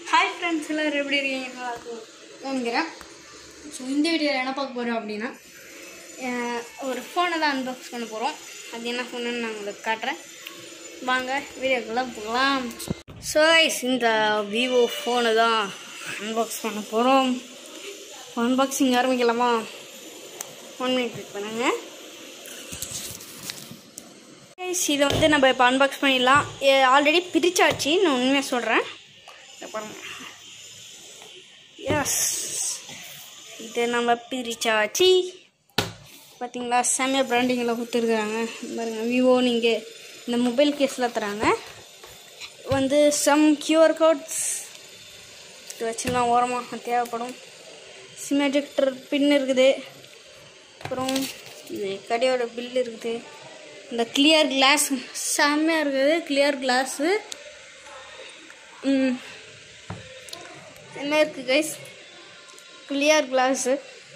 Hi friends எல்லோரும் எப்படி இருக்கீங்க நல்லா இருக்கும் நினைக்கிறேன் ஸோ இந்த வீடியோவில் என்ன பார்க்க போகிறோம் அப்படின்னா அஹ், ஒரு ஃபோனை தான் அன்பாக்ஸ் பண்ண போகிறோம் அது என்ன ஃபோனுன்னு நான் உங்களுக்கு காட்டுறேன் வாங்க வீடியோக்குள்ளே போகலாம் ஸோ guys, இந்த விவோ ஃபோனை தான் அன்பாக்ஸ் பண்ண போகிறோம் அன்பாக்சிங் ஆரம்பிக்கலாமா ஒன் மினிட் வெயிட் பண்ணுங்க Guys, இதை வந்து நம்ம இப்போ அன்பாக்ஸ் பண்ணிடலாம் ஆல்ரெடி பிரிச்சாச்சு நான் உண்மையாக சொல்கிறேன் இதை பாருங்க எஸ் இது நம்ம பிரிச்சாச்சு பார்த்தீங்களா செம்மையா பிராண்டிங்கில் கொடுத்துருக்குறாங்க பாருங்க விவோ நீங்கள் இந்த மொபைல் கேஸில் தராங்க வந்து சம் கியூஆர் கோட்ஸ் இது வச்சுலாம் ஓரமாக தேவைப்படும் சிம் எஜெக்டர் பின் இருக்குது அப்புறம் இது கடையோட பில் இருக்குது இந்த கிளியர் கிளாஸ் செம்மையாக இருக்குது கிளியர் கிளாஸு என்ன இருக்குது கைஸ் கிளியர் கிளாஸு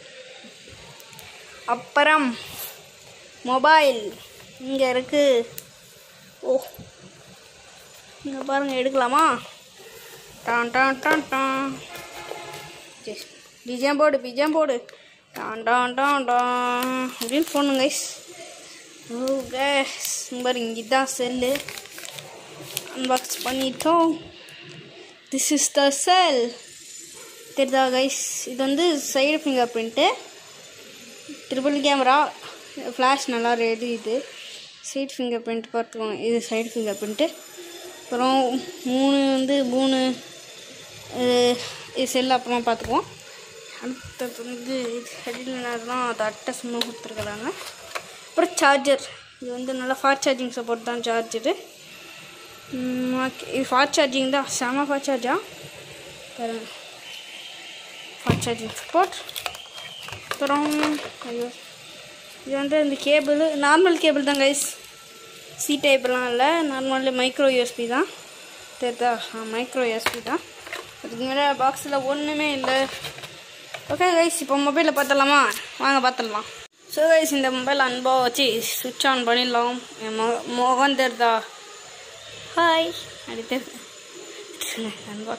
அப்புறம் மொபைல் இங்கே இருக்குது ஓ இங்கே பாருங்கள் எடுக்கலாமா டான் டான் டான் டான் டிஜியம் போடு பிஜியம் போடு டான் டான் டான் டான் அப்படின்னு போகணும் கைஸ் ஓ கேஸ் பாருங்க இதுதான் செல்லு அன்பாக்ஸ் பண்ணிட்டோம் திஸ் இஸ் த செல் தெரியுதா கைஸ் இது வந்து side finger print triple camera flash நல்லா எரியுது சைடு ஃபிங்கர் பிரிண்ட் பார்த்துக்கோங்க இது சைடு ஃபிங்கர் பிரிண்ட்டு அப்புறம் மூணு வந்து மூணு அஹ், இது செல் அப்புறமா பார்த்துக்குவோம் அடுத்தது வந்து இது ஹெட்லைனர் தான் அது அட்டை சும்மா கொடுத்துருக்குறாங்க அப்புறம் சார்ஜர் இது வந்து நல்லா ஃபாஸ்ட் சார்ஜிங் சப்போர்ட் தான் சார்ஜரு ஓகே இது ஃபாஸ்ட் சார்ஜிங் தான் செம ஃபாஸ்ட் சார்ஜா பாருங்க ஃபாஸ்ட் சார்ஜிங் சப்போர்ட் அப்புறம் ஐயோ இது வந்து இந்த கேபிள் நார்மல் கேபிள் தான் கைஸ் சி டைப்லாம் இல்லை நார்மல் மைக்ரோ யூஎஸ்பி தான் தெரியுதா மைக்ரோ யூஎஸ்பி தான் அதுக்கு மேலே பாக்ஸில் ஒன்றுமே இல்லை ஓகே கைஸ் இப்போ மொபைலில் பார்த்துடலாமா வாங்க பார்த்துடலாம் ஸோ கைஸ் இந்த மொபைல் அன்பா வச்சு சுவிட்ச் ஆன் பண்ணிடலாம் என் மொ முகம் தெரிதா ஹாய் அப்படி தெரியுது அன்பா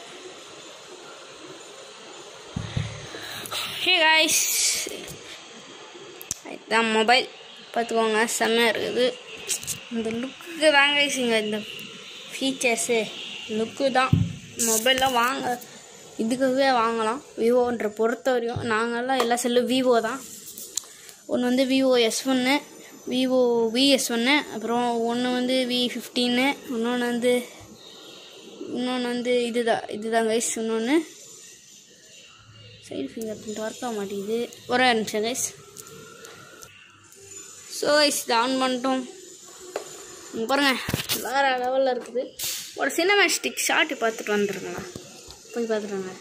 ஹே கைஸ் இதுதான் மொபைல் பார்த்துக்கோங்க செம்மையாக இருக்குது இந்த லுக்கு தான் கைஸ் இங்கே இந்த ஃபீச்சர்ஸு லுக்கு தான் மொபைல்லாம் வாங்க இதுக்காகவே வாங்கலாம் விவோன்ற பொறுத்த வரையும் நாங்கள்லாம் எல்லா செல்லும் விவோ தான் ஒன்று வந்து விவோ எஸ் ஒன்று விவோ விஎஸ் ஒன்று அப்புறம் ஒன்று வந்து வி ஃபிஃப்டீனு இன்னொன்று வந்து இன்னொன்று வந்து இதுதான் இதுதான் கைஸ் இன்னொன்று சைடு ஃபிங்கர் பிரிண்ட் ஒர்க் ஆக மாட்டேங்குது ஒரே நிமிஷம் கைஸ் ஸோ கைஸ் இது ஆன் பண்ணிட்டோம் இங்க பாருங்க வேறு லெவலில் இருக்குது ஒரு சினிமாஸ்டிக் ஷார்ட் பார்த்துட்டு வந்துருங்களா போய் பார்த்துட்டு வாங்க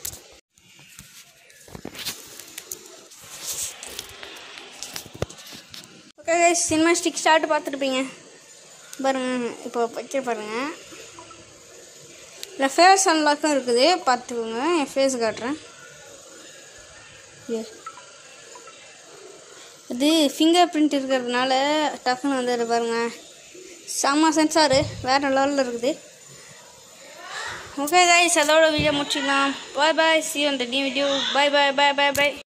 ஓகே கைஸ் சினிமாஸ்டிக் ஷார்ட் பார்த்துருப்பீங்க பாருங்க இப்போ வச்சு பாருங்க இல்லை ஃபேஸ் அன்லாக்கும் இருக்குது பார்த்துக்கோங்க என் ஃபேஸ் காட்டுறேன் Yeah. இது ஃபிங்கர் பிரிண்ட் இருக்கிறதுனால டக்குன்னு வந்துடு பாருங்க செம்ம சென்சாரு வேறு லெவலில் இருக்குது ஓகே கைஸ் அதோட வீடியோ முடிச்சுக்கலாம் பாய் பாய் சி அந்த new video bye bye bye bye பாய்